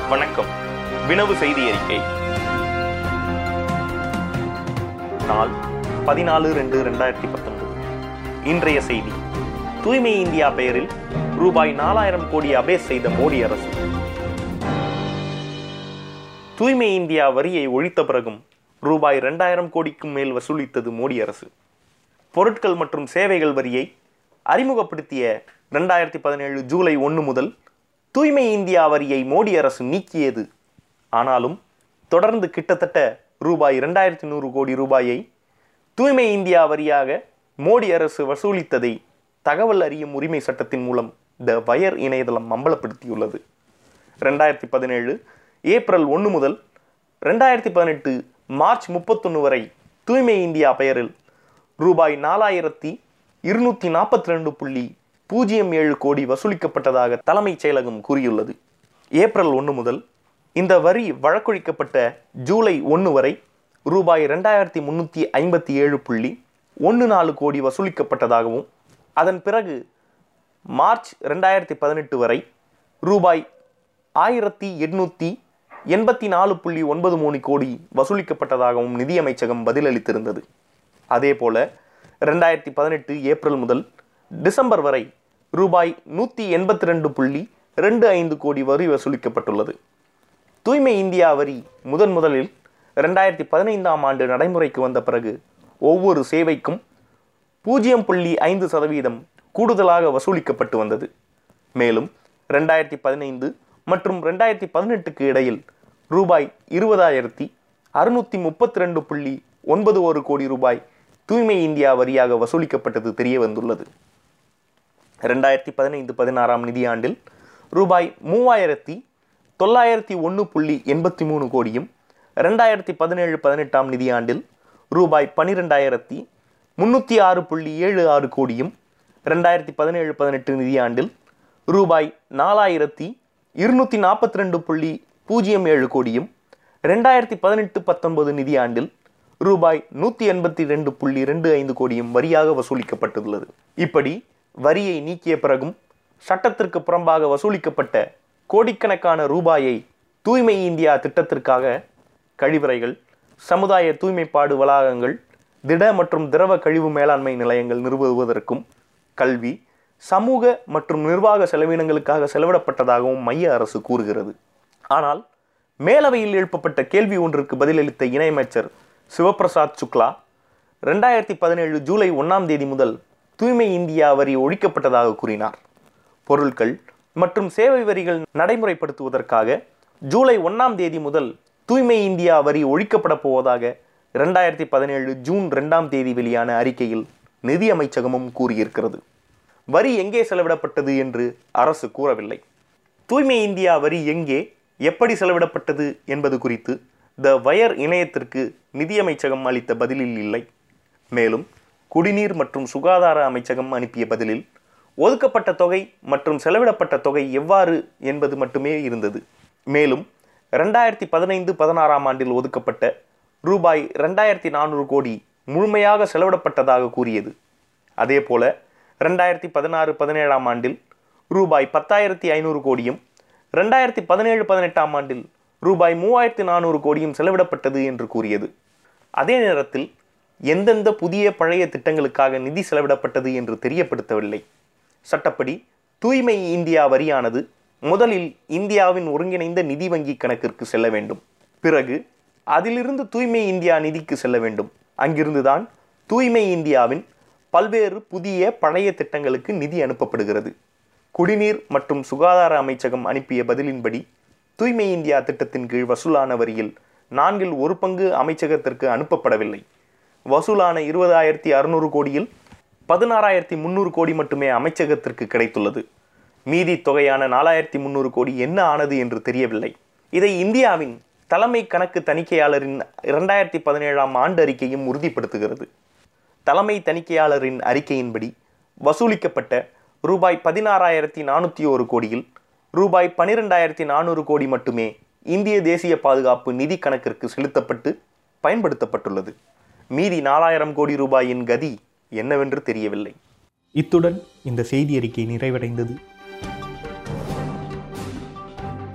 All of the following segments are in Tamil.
வணக்கம் வினவு செய்தி அறிக்கை நாள் பதினாலு ரெண்டு ரெண்டாயிரத்தி பத்தொன்பது இன்றைய செய்தி தூய்மை இந்தியா பெயரில் ரூபாய் நாலாயிரம் கோடி அபேஸ் செய்த மோடி அரசு தூய்மை இந்தியா வரியை ஒழித்த பிறகும் ரூபாய் இரண்டாயிரம் கோடிக்கும் மேல் வசூலித்தது மோடி அரசு பொருட்கள் மற்றும் சேவைகள் வரியை அறிமுகப்படுத்திய ரெண்டாயிரத்தி பதினேழு ஜூலை ஒன்று முதல் தூய்மை இந்தியா வரியை மோடி அரசு நீக்கியது ஆனாலும் தொடர்ந்து கிட்டத்தட்ட ரூபாய் இரண்டாயிரத்தி நூறு கோடி ரூபாயை தூய்மை இந்தியா வரியாக மோடி அரசு வசூலித்ததை தகவல் அறியும் உரிமை சட்டத்தின் மூலம் த வயர் இணையதளம் அம்பலப்படுத்தியுள்ளது ரெண்டாயிரத்தி பதினேழு ஏப்ரல் ஒன்று முதல் ரெண்டாயிரத்தி பதினெட்டு மார்ச் முப்பத்தொன்று வரை தூய்மை இந்தியா பெயரில் ரூபாய் நாலாயிரத்தி இருநூத்தி நாற்பத்தி ரெண்டு புள்ளி பூஜ்ஜியம் ஏழு கோடி வசூலிக்கப்பட்டதாக தலைமைச் செயலகம் கூறியுள்ளது ஏப்ரல் ஒன்று முதல் இந்த வரி வழக்கொழிக்கப்பட்ட ஜூலை ஒன்று வரை ரூபாய் ரெண்டாயிரத்தி முன்னூற்றி ஐம்பத்தி ஏழு புள்ளி ஒன்று நாலு கோடி வசூலிக்கப்பட்டதாகவும் அதன் பிறகு மார்ச் ரெண்டாயிரத்தி பதினெட்டு வரை ரூபாய் ஆயிரத்தி எட்நூற்றி எண்பத்தி நாலு புள்ளி ஒன்பது மூணு கோடி வசூலிக்கப்பட்டதாகவும் நிதியமைச்சகம் பதிலளித்திருந்தது அதேபோல ரெண்டாயிரத்தி பதினெட்டு ஏப்ரல் முதல் டிசம்பர் வரை ரூபாய் நூற்றி எண்பத்தி ரெண்டு புள்ளி ரெண்டு ஐந்து கோடி வரி வசூலிக்கப்பட்டுள்ளது தூய்மை இந்தியா வரி முதன் முதலில் ரெண்டாயிரத்தி பதினைந்தாம் ஆண்டு நடைமுறைக்கு வந்த பிறகு ஒவ்வொரு சேவைக்கும் பூஜ்ஜியம் புள்ளி ஐந்து சதவீதம் கூடுதலாக வசூலிக்கப்பட்டு வந்தது மேலும் ரெண்டாயிரத்தி பதினைந்து மற்றும் ரெண்டாயிரத்தி பதினெட்டுக்கு இடையில் ரூபாய் இருபதாயிரத்தி அறுநூத்தி முப்பத்தி ரெண்டு புள்ளி ஒன்பது ஒரு கோடி ரூபாய் தூய்மை இந்தியா வரியாக வசூலிக்கப்பட்டது தெரிய வந்துள்ளது ரெண்டாயிரத்தி பதினைந்து பதினாறாம் நிதியாண்டில் ரூபாய் மூவாயிரத்தி தொள்ளாயிரத்தி ஒன்று புள்ளி எண்பத்தி மூணு கோடியும் ரெண்டாயிரத்தி பதினேழு பதினெட்டாம் நிதியாண்டில் ரூபாய் பன்னிரெண்டாயிரத்தி முன்னூற்றி ஆறு புள்ளி ஏழு ஆறு கோடியும் ரெண்டாயிரத்தி பதினேழு பதினெட்டு நிதியாண்டில் ரூபாய் நாலாயிரத்தி இருநூற்றி நாற்பத்தி ரெண்டு புள்ளி பூஜ்ஜியம் ஏழு கோடியும் ரெண்டாயிரத்தி பதினெட்டு பத்தொன்பது நிதியாண்டில் ரூபாய் நூற்றி எண்பத்தி ரெண்டு புள்ளி ரெண்டு ஐந்து கோடியும் வரியாக வசூலிக்கப்பட்டுள்ளது இப்படி வரியை நீக்கிய பிறகும் சட்டத்திற்கு புறம்பாக வசூலிக்கப்பட்ட கோடிக்கணக்கான ரூபாயை தூய்மை இந்தியா திட்டத்திற்காக கழிவறைகள் சமுதாய தூய்மைப்பாடு வளாகங்கள் திட மற்றும் திரவ கழிவு மேலாண்மை நிலையங்கள் நிறுவுவதற்கும் கல்வி சமூக மற்றும் நிர்வாக செலவினங்களுக்காக செலவிடப்பட்டதாகவும் மைய அரசு கூறுகிறது ஆனால் மேலவையில் எழுப்பப்பட்ட கேள்வி ஒன்றுக்கு பதிலளித்த இணையமைச்சர் சிவபிரசாத் சுக்லா ரெண்டாயிரத்தி பதினேழு ஜூலை ஒன்றாம் தேதி முதல் தூய்மை இந்தியா வரி ஒழிக்கப்பட்டதாக கூறினார் பொருட்கள் மற்றும் சேவை வரிகள் நடைமுறைப்படுத்துவதற்காக ஜூலை ஒன்றாம் தேதி முதல் தூய்மை இந்தியா வரி ஒழிக்கப்பட போவதாக இரண்டாயிரத்தி பதினேழு ஜூன் ரெண்டாம் தேதி வெளியான அறிக்கையில் நிதி அமைச்சகமும் கூறியிருக்கிறது வரி எங்கே செலவிடப்பட்டது என்று அரசு கூறவில்லை தூய்மை இந்தியா வரி எங்கே எப்படி செலவிடப்பட்டது என்பது குறித்து த வயர் இணையத்திற்கு நிதியமைச்சகம் அளித்த பதிலில் இல்லை மேலும் குடிநீர் மற்றும் சுகாதார அமைச்சகம் அனுப்பிய பதிலில் ஒதுக்கப்பட்ட தொகை மற்றும் செலவிடப்பட்ட தொகை எவ்வாறு என்பது மட்டுமே இருந்தது மேலும் ரெண்டாயிரத்தி பதினைந்து பதினாறாம் ஆண்டில் ஒதுக்கப்பட்ட ரூபாய் ரெண்டாயிரத்தி நானூறு கோடி முழுமையாக செலவிடப்பட்டதாக கூறியது அதேபோல ரெண்டாயிரத்தி பதினாறு பதினேழாம் ஆண்டில் ரூபாய் பத்தாயிரத்தி ஐநூறு கோடியும் ரெண்டாயிரத்தி பதினேழு பதினெட்டாம் ஆண்டில் ரூபாய் மூவாயிரத்தி நானூறு கோடியும் செலவிடப்பட்டது என்று கூறியது அதே நேரத்தில் எந்தெந்த புதிய பழைய திட்டங்களுக்காக நிதி செலவிடப்பட்டது என்று தெரியப்படுத்தவில்லை சட்டப்படி தூய்மை இந்தியா வரியானது முதலில் இந்தியாவின் ஒருங்கிணைந்த நிதி வங்கி கணக்கிற்கு செல்ல வேண்டும் பிறகு அதிலிருந்து தூய்மை இந்தியா நிதிக்கு செல்ல வேண்டும் அங்கிருந்துதான் தூய்மை இந்தியாவின் பல்வேறு புதிய பழைய திட்டங்களுக்கு நிதி அனுப்பப்படுகிறது குடிநீர் மற்றும் சுகாதார அமைச்சகம் அனுப்பிய பதிலின்படி தூய்மை இந்தியா திட்டத்தின் கீழ் வசூலான வரியில் நான்கில் ஒரு பங்கு அமைச்சகத்திற்கு அனுப்பப்படவில்லை வசூலான இருபதாயிரத்தி அறுநூறு கோடியில் பதினாறாயிரத்தி முந்நூறு கோடி மட்டுமே அமைச்சகத்திற்கு கிடைத்துள்ளது மீதி தொகையான நாலாயிரத்தி முந்நூறு கோடி என்ன ஆனது என்று தெரியவில்லை இதை இந்தியாவின் தலைமை கணக்கு தணிக்கையாளரின் இரண்டாயிரத்தி பதினேழாம் ஆண்டு அறிக்கையும் உறுதிப்படுத்துகிறது தலைமை தணிக்கையாளரின் அறிக்கையின்படி வசூலிக்கப்பட்ட ரூபாய் பதினாறாயிரத்தி நானூற்றி ஒரு கோடியில் ரூபாய் பனிரெண்டாயிரத்தி நானூறு கோடி மட்டுமே இந்திய தேசிய பாதுகாப்பு நிதி கணக்கிற்கு செலுத்தப்பட்டு பயன்படுத்தப்பட்டுள்ளது மீதி நாலாயிரம் கோடி ரூபாயின் கதி என்னவென்று தெரியவில்லை இத்துடன் இந்த செய்தி அறிக்கை நிறைவடைந்தது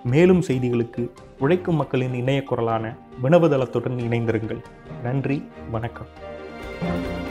மேலும் செய்திகளுக்கு உழைக்கும் மக்களின் இணைய குரலான வினவுதளத்துடன் இணைந்திருங்கள் நன்றி வணக்கம்